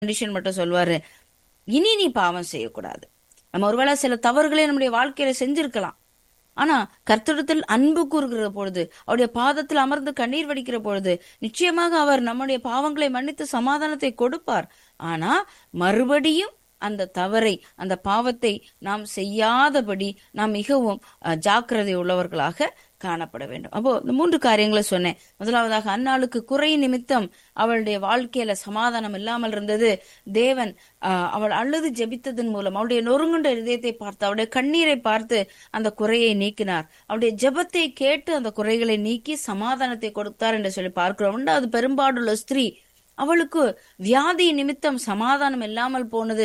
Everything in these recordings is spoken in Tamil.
கண்டிஷன் மட்டும் சொல்லுவாரு இனி நீ பாவம் செய்யக்கூடாது நம்ம ஒருவேளை சில தவறுகளை நம்முடைய வாழ்க்கையில செஞ்சிருக்கலாம் ஆனா கர்த்தரிடத்தில் அன்பு கூறுகிற பொழுது அவருடைய பாதத்தில் அமர்ந்து கண்ணீர் வடிக்கிற பொழுது நிச்சயமாக அவர் நம்முடைய பாவங்களை மன்னித்து சமாதானத்தை கொடுப்பார் ஆனா மறுபடியும் அந்த தவறை அந்த பாவத்தை நாம் செய்யாதபடி நாம் மிகவும் அஹ், ஜாக்கிரதை உள்ளவர்களாக காணப்பட வேண்டும் அப்போ இந்த மூன்று காரியங்களை சொன்னேன் முதலாவதாக அன்னாளுக்கு குறை நிமித்தம் அவளுடைய வாழ்க்கையில சமாதானம் இல்லாமல் இருந்தது தேவன் ஆஹ், அவள் அழுது ஜெபித்ததன் மூலம் அவளுடைய நொறுங்குண்ட இதயத்தை பார்த்து அவளுடைய கண்ணீரை பார்த்து அந்த குறையை நீக்கினார் அவளுடைய ஜெபத்தை கேட்டு அந்த குறைகளை நீக்கி சமாதானத்தை கொடுத்தார் என்று சொல்லி பார்க்கிறோம் ரெண்டாவது பெரும்பாடுள்ள ஸ்திரீ அவளுக்கு வியாதி நிமித்தம் சமாதானம் இல்லாமல் போனது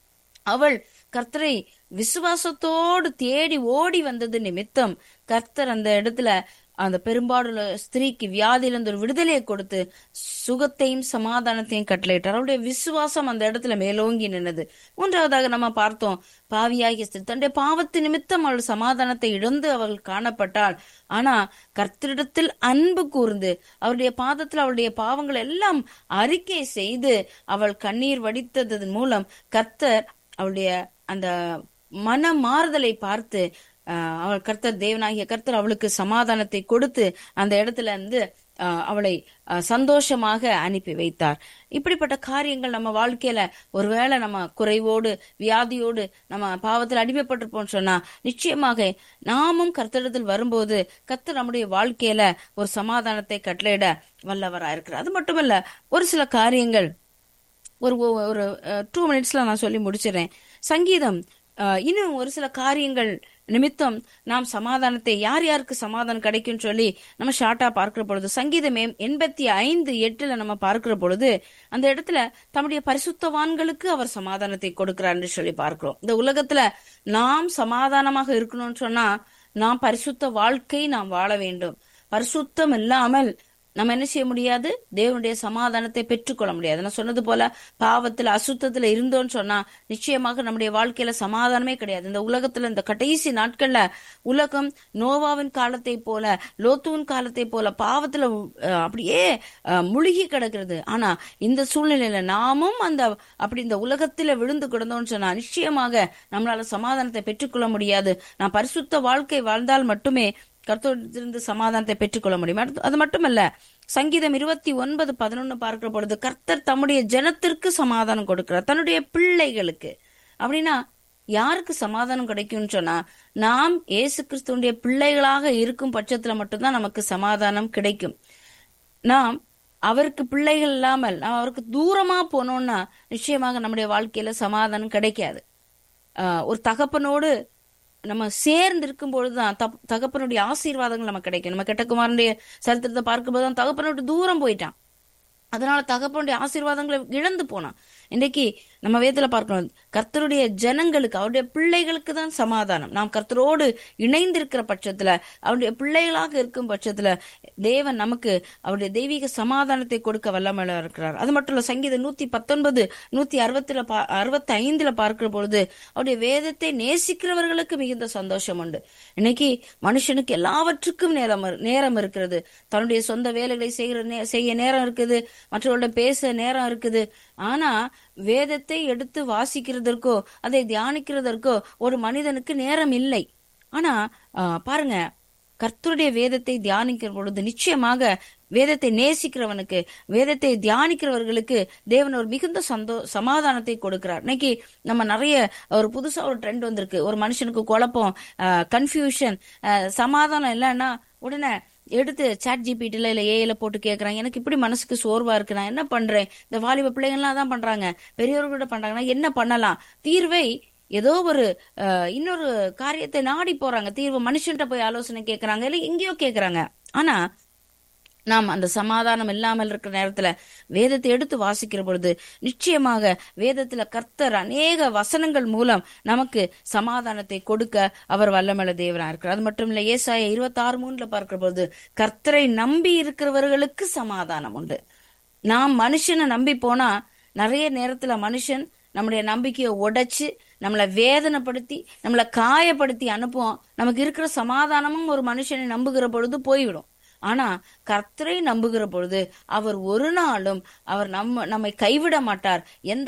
அவள் கர்த்தரை விசுவாசத்தோடு தேடி ஓடி வந்தது நிமித்தம் கர்த்தர் அந்த இடத்துல அந்த பெரும்பாடுள்ள ஸ்திரீக்கு வியாதியிலிருந்து ஒரு விடுதலையை கொடுத்து சுகத்தையும் சமாதானத்தையும் கட்டளையிட்டார் அவருடைய விசுவாசம் அந்த இடத்துல மேலோங்கி நின்னது மூன்றாவதாக நம்ம பார்த்தோம் பாவியாகிய ஸ்திரீ தன்னுடைய பாவத்து நிமித்தம் அவள் சமாதானத்தை இழந்து அவள் காணப்பட்டாள் ஆனா கர்த்தரிடத்தில் அன்பு கூர்ந்து அவருடைய பாதத்தில் அவளுடைய பாவங்கள் எல்லாம் அறிக்கை செய்து அவள் கண்ணீர் வடித்ததன் மூலம் கர்த்தர் அவளுடைய அந்த மன மாறுதலை பார்த்து ஆஹ், அவள் கர்த்தர் தேவனாகிய கர்த்தர் அவளுக்கு சமாதானத்தை கொடுத்து அந்த இடத்துல இருந்து ஆஹ், அவளை ஆஹ், சந்தோஷமாக அனுப்பி வைத்தார் இப்படிப்பட்ட காரியங்கள் நம்ம வாழ்க்கையில ஒருவேளை நம்ம குறைவோடு வியாதியோடு நம்ம பாவத்தில் அடிமைப்பட்டிருப்போம்னு சொன்னா நிச்சயமாக நாமும் கர்த்தரிடத்தில் வரும்போது கர்த்தர் நம்முடைய வாழ்க்கையில ஒரு சமாதானத்தை கட்டளையிட வல்லவரா இருக்கிறார் அது மட்டுமல்ல ஒரு சில காரியங்கள் ஒரு ஒ- ஒரு டூ மினிட்ஸ்ல நான் சொல்லி முடிச்சிடுறேன் சங்கீதம் அஹ், இன்னும் ஒரு சில காரியங்கள் நிமித்தம் நாம் சமாதானத்தை யார் யாருக்கு சமாதானம் கிடைக்கும்னு சொல்லி நம்ம ஷார்ட்டா பார்க்கிற பொழுது சங்கீதம் எம்- எண்பத்தி ஐந்து எட்டுல நம்ம பார்க்கிற பொழுது அந்த இடத்துல தம்முடைய பரிசுத்தவான்களுக்கு அவர் சமாதானத்தை கொடுக்கிறார்னு சொல்லி பார்க்கிறோம் இந்த உலகத்துல நாம் சமாதானமாக இருக்கணும்னு சொன்னா நாம் பரிசுத்த வாழ்க்கை நாம் வாழ வேண்டும் பரிசுத்தம் இல்லாமல் நம்ம என்ன செய்ய முடியாது தேவனுடைய சமாதானத்தை பெற்றுக்கொள்ள முடியாது நான் சொன்னது போல பாவத்துல அசுத்தத்துல இருந்தோம்னு சொன்னா நிச்சயமாக நம்முடைய வாழ்க்கையில சமாதானமே கிடையாது இந்த உலகத்துல இந்த கடைசி நாட்கள்ல உலகம் நோவாவின் காலத்தை போல லோத்துவின் காலத்தை போல பாவத்துல அஹ், அப்படியே அஹ், முழுகி கிடக்கிறது ஆனா இந்த சூழ்நிலையில நாமும் அந்த அப்படி இந்த உலகத்துல விழுந்து கிடந்தோம்னு சொன்னா நிச்சயமாக நம்மளால சமாதானத்தை பெற்றுக்கொள்ள முடியாது நான் பரிசுத்த வாழ்க்கை வாழ்ந்தால் மட்டுமே கர்த்தரிடத்திலிருந்து சமாதானத்தை பெற்றுக்கொள்ள முடியும் அடுத்து- அது மட்டுமல்ல சங்கீதம் இருபத்தி ஒன்பது பதினொன்னு பார்க்கிற பொழுது கர்த்தர் தம்முடைய ஜனத்திற்கு சமாதானம் கொடுக்கிறார் தன்னுடைய பிள்ளைகளுக்கு அப்படின்னா யாருக்கு சமாதானம் கிடைக்கும்னு சொன்னா நாம் இயேசு கிறிஸ்துவனுடைய பிள்ளைகளாக இருக்கும் பட்சத்துல மட்டும்தான் நமக்கு சமாதானம் கிடைக்கும் நாம் அவருக்கு பிள்ளைகள் இல்லாமல் நாம் அவருக்கு தூரமா போனோம்னா நிச்சயமாக நம்முடைய வாழ்க்கையில சமாதானம் கிடைக்காது ஆஹ் ஒரு தகப்பனோடு நம்ம சேர்ந்து இருக்கும் பொழுதுதான் தப்- தகப்பனுடைய ஆசீர்வாதங்கள் நமக்கு கிடைக்கும் நம்ம கெட்டகுமாரனுடைய சரித்திரத்தை பார்க்கும்போது தான் தகப்பனை விட்டு தூரம் போயிட்டான் அதனால தகப்பனுடைய ஆசீர்வாதங்களை இழந்து போனான் இன்னைக்கு நம்ம வேதத்துல பார்க்கணும் கர்த்தருடைய ஜனங்களுக்கு அவருடைய பிள்ளைகளுக்கு தான் சமாதானம் நாம் கர்த்தரோடு இணைந்திருக்கிற பட்சத்துல அவருடைய பிள்ளைகளாக இருக்கும் பட்சத்துல தேவன் நமக்கு அவருடைய தெய்வீக சமாதானத்தை கொடுக்க வல்லமையில இருக்கிறார் அது மட்டும் இல்ல சங்கீதம் நூத்தி பத்தொன்பது நூத்தி அறுபத்துல பா அறுபத்தி ஐந்துல பார்க்கிற பொழுது அவருடைய வேதத்தை நேசிக்கிறவர்களுக்கு மிகுந்த சந்தோஷம் உண்டு இன்னைக்கு மனுஷனுக்கு எல்லாவற்றுக்கும் நேரம் இரு- நேரம் இருக்கிறது தன்னுடைய சொந்த வேலைகளை செய்கிற நே- செய்ய நேரம் இருக்குது மற்றவர்களோட பேச நேரம் இருக்குது ஆனா வேதத்தை எடுத்து வாசிக்கிறதற்கோ அதை தியானிக்கிறதற்கோ ஒரு மனிதனுக்கு நேரம் இல்லை ஆனா ஆஹ், பாருங்க கர்த்தருடைய வேதத்தை தியானிக்கிற பொழுது நிச்சயமாக வேதத்தை நேசிக்கிறவனுக்கு வேதத்தை தியானிக்கிறவர்களுக்கு தேவன் ஒரு மிகுந்த சந்தோ சமாதானத்தை கொடுக்கிறார் இன்னைக்கு நம்ம நிறைய ஒரு புதுசா ஒரு ட்ரெண்ட் வந்திருக்கு ஒரு மனுஷனுக்கு குழப்பம் கன்ஃபியூஷன் சமாதானம் இல்லைன்னா உடனே எடுத்து சாட் ஜிபிடில இல்ல ஏஐல போட்டு கேக்குறாங்க எனக்கு இப்படி மனசுக்கு சோர்வா இருக்கு நான் என்ன பண்றேன் இந்த வாலிப பிள்ளைங்கள்லாம் தான் பண்றாங்க பெரியவர்களோட பண்றாங்கன்னா என்ன பண்ணலாம் தீர்வை ஏதோ ஒரு அஹ், இன்னொரு காரியத்தை நாடி போறாங்க தீர்வு மனுஷன்கிட்ட போய் ஆலோசனை கேக்குறாங்க இல்ல எங்கேயோ கேக்குறாங்க ஆனா நாம் அந்த சமாதானம் இல்லாமல் இருக்கிற நேரத்துல வேதத்தை எடுத்து வாசிக்கிற பொழுது நிச்சயமாக வேதத்துல கர்த்தர் அநேக வசனங்கள் மூலம் நமக்கு சமாதானத்தை கொடுக்க அவர் வல்லமல தேவனா இருக்கிறார் அது மட்டும் இல்ல ஏசாய இருபத்தி ஆறு மூணுல பார்க்கிற பொழுது கர்த்தரை நம்பி இருக்கிறவர்களுக்கு சமாதானம் உண்டு நாம் மனுஷனை நம்பி போனா நிறைய நேரத்துல மனுஷன் நம்முடைய நம்பிக்கையை உடைச்சு நம்மளை வேதனைப்படுத்தி நம்மளை காயப்படுத்தி அனுப்புவோம் நமக்கு இருக்கிற சமாதானமும் ஒரு மனுஷனை நம்புகிற பொழுது போய்விடும் ஆனா கர்த்தரை நம்புகிற பொழுது அவர் ஒரு நாளும் அவர் நம்ம நம்மை கைவிட மாட்டார் எந்த